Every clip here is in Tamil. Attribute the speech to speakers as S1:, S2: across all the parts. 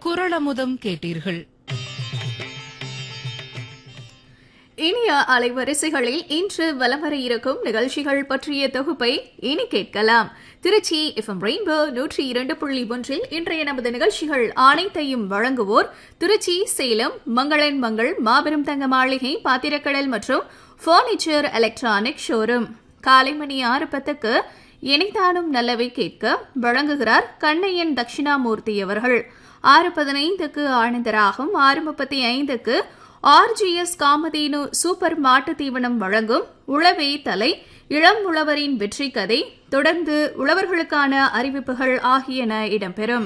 S1: குரலமுதம் கேட்டீர்கள்
S2: இனிய அலைவரிசைகளில் இன்று வலம் வர இருக்கும் நிகழ்ச்சிகள் பற்றிய தொகுப்பை இனி கேட்கலாம் திருச்சி எஃப்எம் ரெயின்போ நூற்றி இரண்டு புள்ளி ஒன்றில் இன்றைய நமது நிகழ்ச்சிகள் அனைத்தையும் வழங்குவோர் திருச்சி சேலம் மங்களன் மங்கள் மாபெரும் தங்க மாளிகை பாத்திரக்கடல் மற்றும் பர்னிச்சர் எலக்ட்ரானிக் ஷோரூம் காலை மணி ஆறு பத்துக்கு இணைத்தானும் நல்லவை கேட்க வழங்குகிறார் கண்ணையன் தட்சிணாமூர்த்தி அவர்கள் ஆறு பதினைந்துக்கு ஆனந்தராகும் ஆறு முப்பத்தி ஐந்துக்கு ஆர்ஜிஎஸ் காமதேனு சூப்பர் மாட்டு தீவனம் வழங்கும் உழவே தலை இளம் உழவரின் வெற்றி கதை தொடர்ந்து உழவர்களுக்கான அறிவிப்புகள் ஆகியன இடம்பெறும்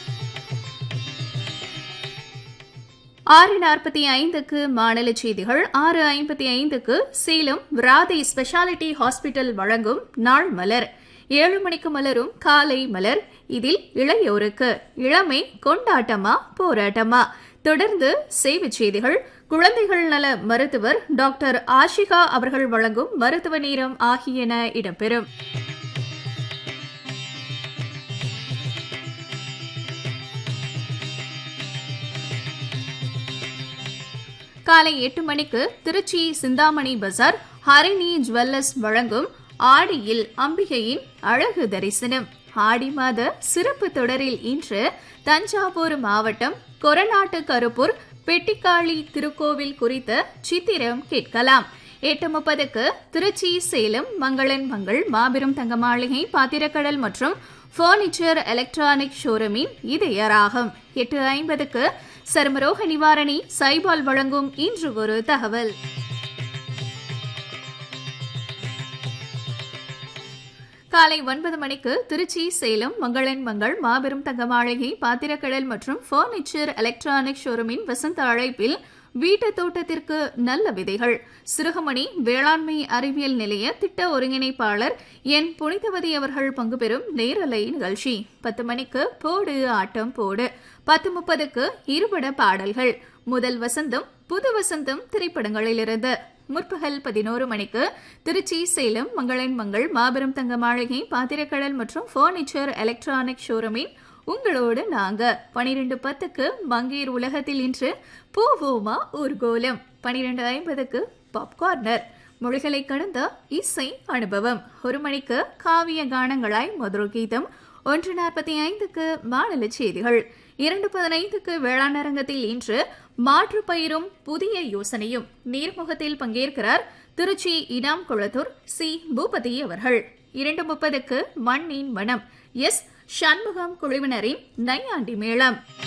S2: ஆறு நாற்பத்தி ஐந்துக்கு மாநில செய்திகள் ஆறு ஐம்பத்தி ஐந்துக்கு சேலம் ராதை ஸ்பெஷாலிட்டி ஹாஸ்பிட்டல் வழங்கும் நாள் மலர் ஏழு மணிக்கு மலரும் காலை மலர் இதில் இளையோருக்கு இளமை கொண்டாட்டமா போராட்டமா தொடர்ந்து செய்திச் செய்திகள் குழந்தைகள் நல மருத்துவர் டாக்டர் ஆஷிகா அவர்கள் வழங்கும் மருத்துவ நேரம் ஆகியன இடம்பெறும் காலை எட்டு மணிக்கு திருச்சி சிந்தாமணி பஜார் ஹரிணி ஜுவல்லர்ஸ் வழங்கும் ஆடியில் அம்பிகையின் அழகு தரிசனம் ஆடி மாத சிறப்பு தொடரில் இன்று தஞ்சாவூர் மாவட்டம் கொரநாட்டு கருப்பூர் பெட்டிக்காளி திருக்கோவில் குறித்த சித்திரம் கேட்கலாம் எட்டு முப்பதுக்கு திருச்சி சேலம் மங்களன் மங்கள் மாபெரும் தங்க மாளிகை பாத்திரக்கடல் மற்றும் பர்னிச்சர் எலக்ட்ரானிக் ஷோரூமின் இதயராகும் எட்டு ஐம்பதுக்கு சர்மரோக நிவாரணி சைபால் வழங்கும் இன்று ஒரு தகவல் காலை ஒன்பது மணிக்கு திருச்சி சேலம் மங்களன் மங்கள் மாபெரும் தங்க மாளிகை பாத்திரக்கடல் மற்றும் பர்னிச்சர் எலக்ட்ரானிக் ஷோரூமின் வசந்த அழைப்பில் வீட்டு தோட்டத்திற்கு நல்ல விதைகள் சிறுகமணி வேளாண்மை அறிவியல் நிலைய திட்ட ஒருங்கிணைப்பாளர் என் புனிதவதி அவர்கள் பங்கு பெறும் நேரலை நிகழ்ச்சி பத்து மணிக்கு போடு ஆட்டம் போடு பத்து முப்பதுக்கு இருபட பாடல்கள் முதல் வசந்தம் புது வசந்தம் திரைப்படங்களிலிருந்து முற்பகல் பதினோரு மணிக்கு திருச்சி சேலம் மங்களன் மங்கள் மாபெரும் தங்க மாளிகை பாத்திரக்கடல் மற்றும் பர்னிச்சர் எலக்ட்ரானிக் ஷோரூமின் உங்களோடு நாங்க பனிரெண்டு பத்துக்கு மங்கேர் உலகத்தில் இன்று பூவோமா ஊர்கோலம் பனிரெண்டு ஐம்பதுக்கு பாப்கார்னர் மொழிகளை கடந்த இசை அனுபவம் ஒரு மணிக்கு காவிய கானங்களாய் மதுர கீதம் ஒன்று நாற்பத்தி ஐந்துக்கு மாநில செய்திகள் இரண்டு பதினைந்துக்கு வேளாண் அரங்கத்தில் இன்று மாற்று பயிரும் புதிய யோசனையும் நீர்முகத்தில் பங்கேற்கிறார் திருச்சி இனாம் குளத்தூர் சி பூபதி அவர்கள் இரண்டு முப்பதுக்கு மண்ணின் மனம் எஸ் சண்முகம் குழுவினரின் நையாண்டி மேளம்